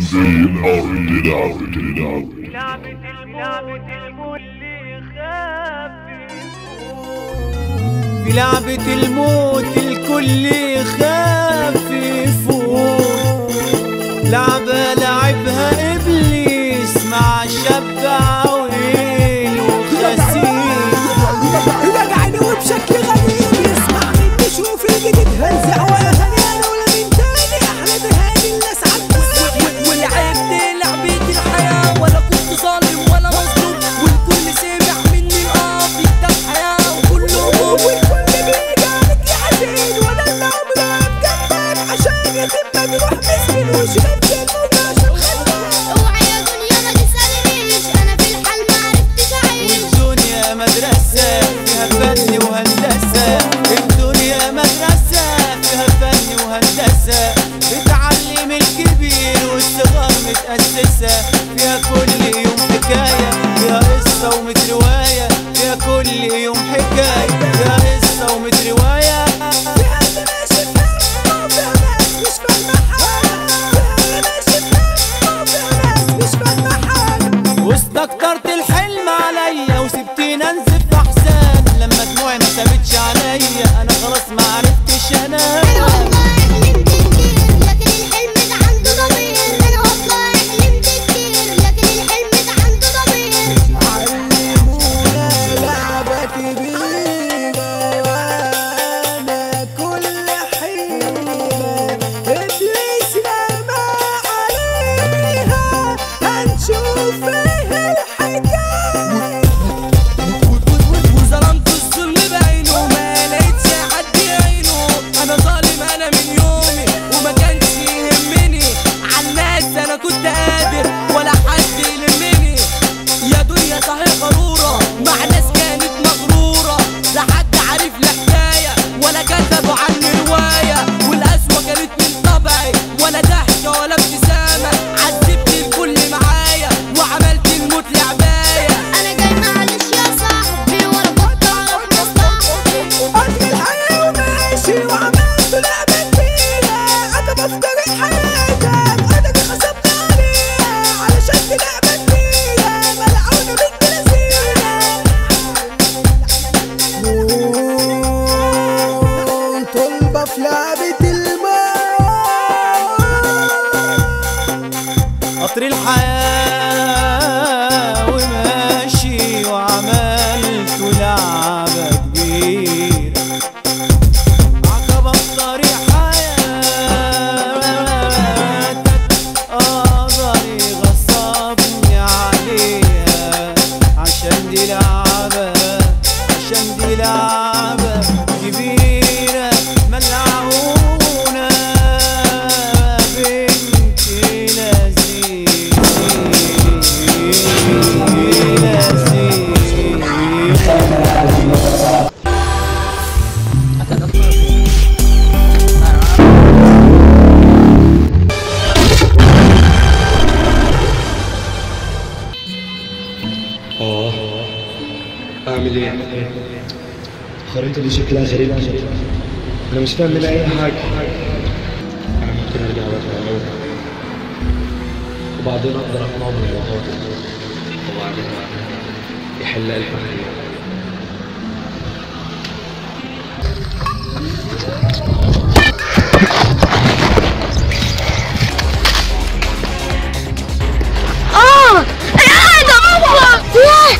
Sunday out it out it out لعبة الموت الكل خافي في لعبة الموت الكل يخاف يفوت لعبة لعبها إبليس مع شاب عويل وخسيس وجعني وبشكل غريب يسمع مني شوف الجديد هنزع واغاني انا ولا من تاني احلى بهاني الناس عالبالي ولعبت لعبة الحياة ولا كنت ظالم ولا مظلوم والكل سمع مني اه في كتاب حياة وكله هموم والكل بيجي عليك يا حزين وانا اللي عمري ما جنبك عشان يتم مجروح مسكين وشربت الموت عشان خلاك اوعي يا دنيا ما تسألنيش انا في الحال ما عرفتش اعيش والدنيا مدرسة فيها فن وهندسة الدنيا مدرسة فيها فن وهندسة بتعلم الكبير والصغار متأسسة فيها كل يوم حكاية فيها قصة ومت رواية فيها كل يوم حكاية فيها قصة ومت رواية في حد ماشي في همه وفيها ناس مش فاهمة حاجة في حد ماشي في همه وفيها ناس مش فاهمة حاجة واستكترت الحلم عليا وسبتني انزف احزان لما دموعي ما سابتش عليا انا خلاص ما عرفتش انا انام والله حلمت كتير لكن الحلم ده عنده ضمير انا والله حلمت كتير لكن الحلم ده عنده ضمير علمونا لعبة كبيرة وانا كل حيلة ابليس رمى عليها هنشوف ايه الحكاية وظلمت الظلم بعينه ما لقيتش حد يعينه انا ظالم انا من يومي وما كانش يهمني عالناس انا كنت قادر ولا حد يلمني يا دنيا صحيح غرورة مع ناس كانت مغرورة لا حد عارف لا حكاية ولا كتبوا عني رواية والقسوة كانت من طبعي ولا ضحكة ولا ابتسامة عذبت الكل معايا وعملت الموت لعباية انا جاي معلش يا صاحبي وانا بقطع مصلحتي قطر الحياة وماشي وعملت لعبة كبيرة أنا بفترق حياتك أنا اللي خصمت عليها علشان دي لعبة كبيرة ملعونة بنت لذينة طلبة في لعبة الموت قطر الحياة وماشي وعملت لعبة كبيرة عقبة في طريق حياتك قدري غصبني عليها عشان دي لعبة عشان دي لعبة كبيرة ملعونة بنت لذيذ اه اعمل ايه الخريطة دي شكلها غريب انا مش فاهم منها اي حاجة انا ممكن ارجع بقى من الاول وبعدين اقدر اقنعه من الوهات وبعدين يحل الف خير اه انا قاعد اهو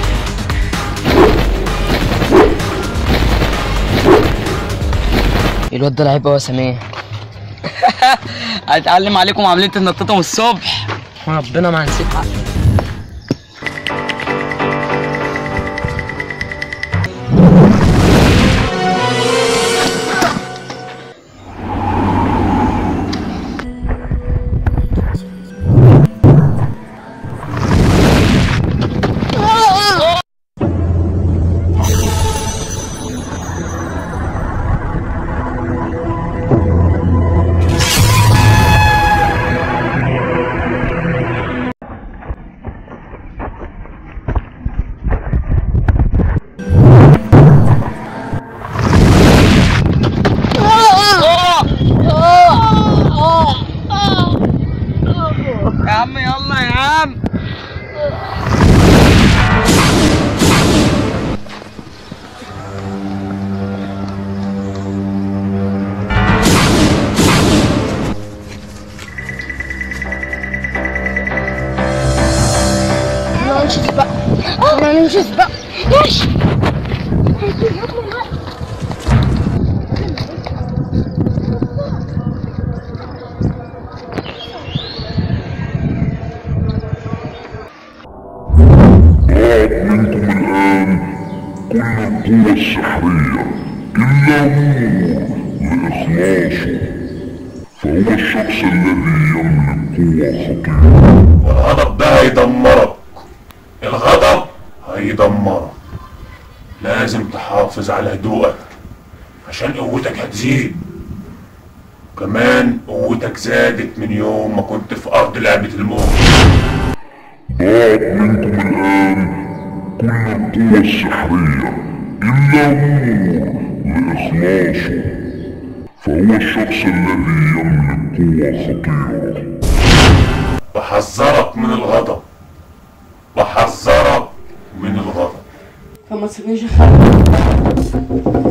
الواد ده لعيب قوي يا سمير هتعلم عليكم عمليه النطاطه من الصبح ربنا ما هنسيب حق يلا ننجز بقى ماشي ضاعت منكم الآن كل القوة السحرية إلا نور لإخلاصه فهو الشخص الذي يملك قوة خطيرة والغضب ده هيدمرك الغضب هيدمرك لازم تحافظ على هدوءك عشان قوتك هتزيد كمان قوتك زادت من يوم ما كنت في أرض لعبة الموت ضاعت منكم الآن كل القوة السحرية إلا نور لإخلاصه فهو الشخص الذي يملك قوة خطيرة بحذرك من الغضب بحذرك من الغضب فما تسيبنيش اخاف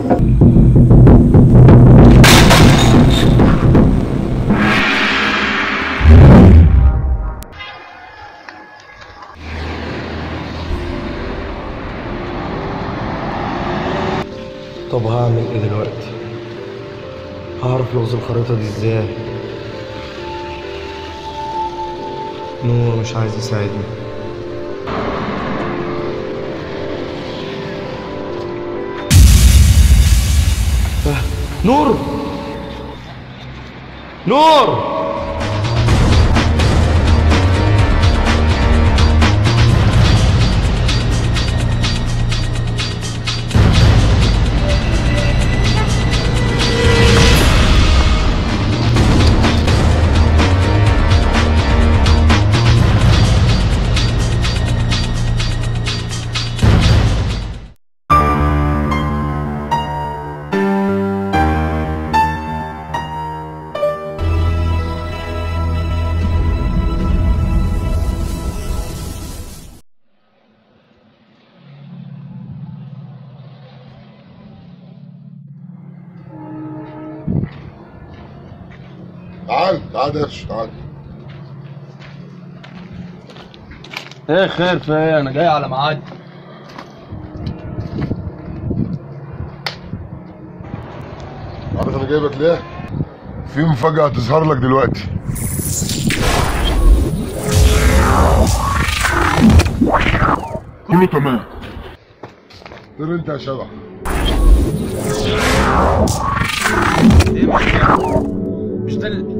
طب هعمل ايه دلوقتي هعرف لغز الخريطة دي ازاي نور مش عايز يساعدني آه، نور نور تعال تعال يا قرش تعال ايه خير في ايه انا جاي على ميعادي عارف انا جايبك ليه؟ في مفاجأة هتظهر لك دلوقتي كله تمام طير انت يا شبح مش ده ال-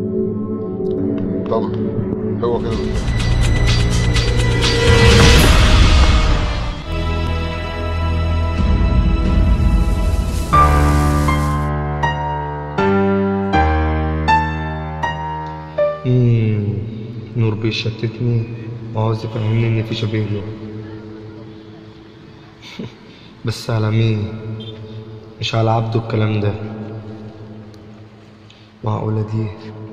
طب هو كده مم، نور بيشتتني وعاوز يفهمني ان في شبيه له بس على مين مش على عبده الكلام ده معقولة دي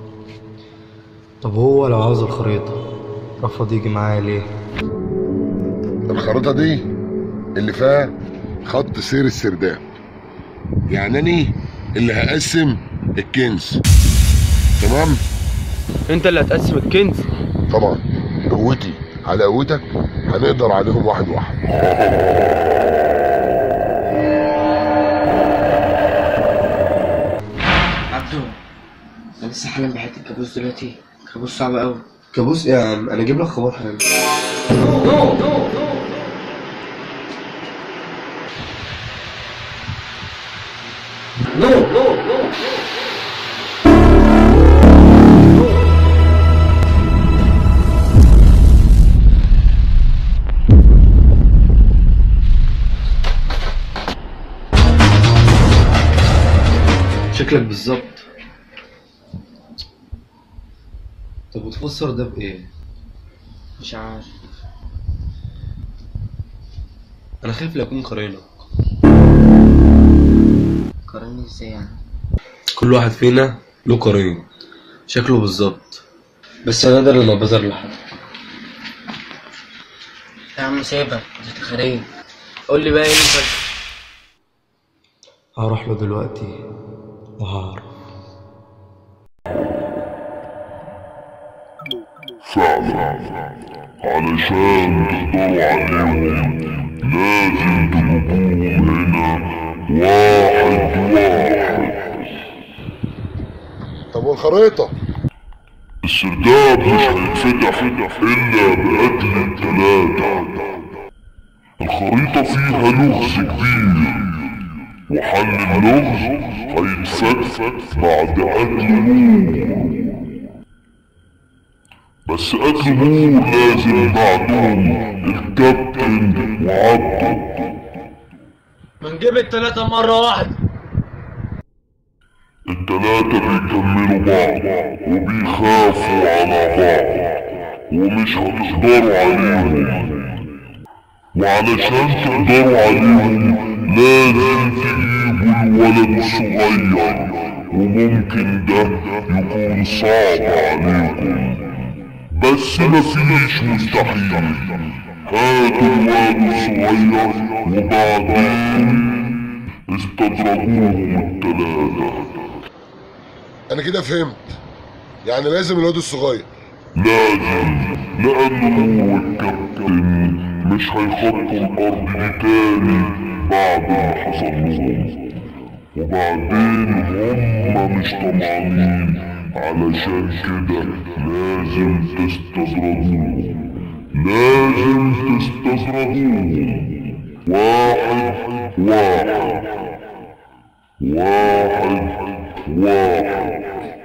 طب هو لو عاوز الخريطة رفض يجي معايا ليه الخريطة دي اللي فيها خط سير السرداب يعني أنا اللي هقسم الكنز تمام انت اللي هتقسم الكنز طبعا قوتي على قوتك هنقدر عليهم واحد واحد عبدو انا لسه حالا بحته الكابوس دلوقتي كابوس صعب قوي كابوس ايه يا عم انا اجيب لك خبر حالا شكلك بالظبط طب وتفسر ده بايه مش عارف انا خايف لا اكون قرينك قارني ازاي يعني كل واحد فينا له قرين شكله بالظبط بس انا اقدر ان ابذر لحد يا عم سيبك دي تخاريف قول لي بقى ايه الفرق هروح له دلوقتي وهعرف فعلا علشان تقدروا عليهم لازم تجيبوهم هنا واحد واحد طب والخريطة السرداب مش هيتفتح إلا بقتل التلاتة الخريطة فيها لغز كبير وحل اللغز هيتفتح بعد قتل نور بس قتل نور لازم بعدهم الكابتن وعبده ما نجيب التلاتة مرة واحدة التلاتة بيكملوا بعض وبيخافوا على بعض ومش هتقدروا عليهم وعلشان تقدروا عليهم لازم تجيبوا الولد الصغير وممكن ده يكون صعب عليكم بس مفيش مستحيل هاتوا الولد الصغير وبعدين استدرجوهم التلاتة انا كده فهمت يعني لازم الواد الصغير لازم لأنه هو الكابتن مش هيخطوا الأرض دي تاني بعد ما حصل لهم وبعدين هم مش طمعانين علشان كده لازم تستدرجوهم لازم تستدرجوهم واحد واحد واحد واحد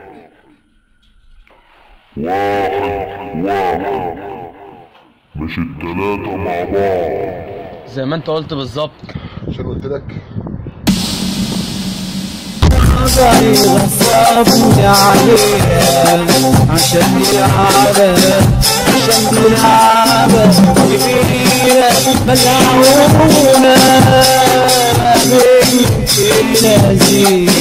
واحد واحد مش التلاتة مع بعض زي ما انت قلت بالظبط عشان قلت لك نظري غصبني عليها عشان يلعبها عشان يلعبها كبيرة ملعونة بنت لذيذة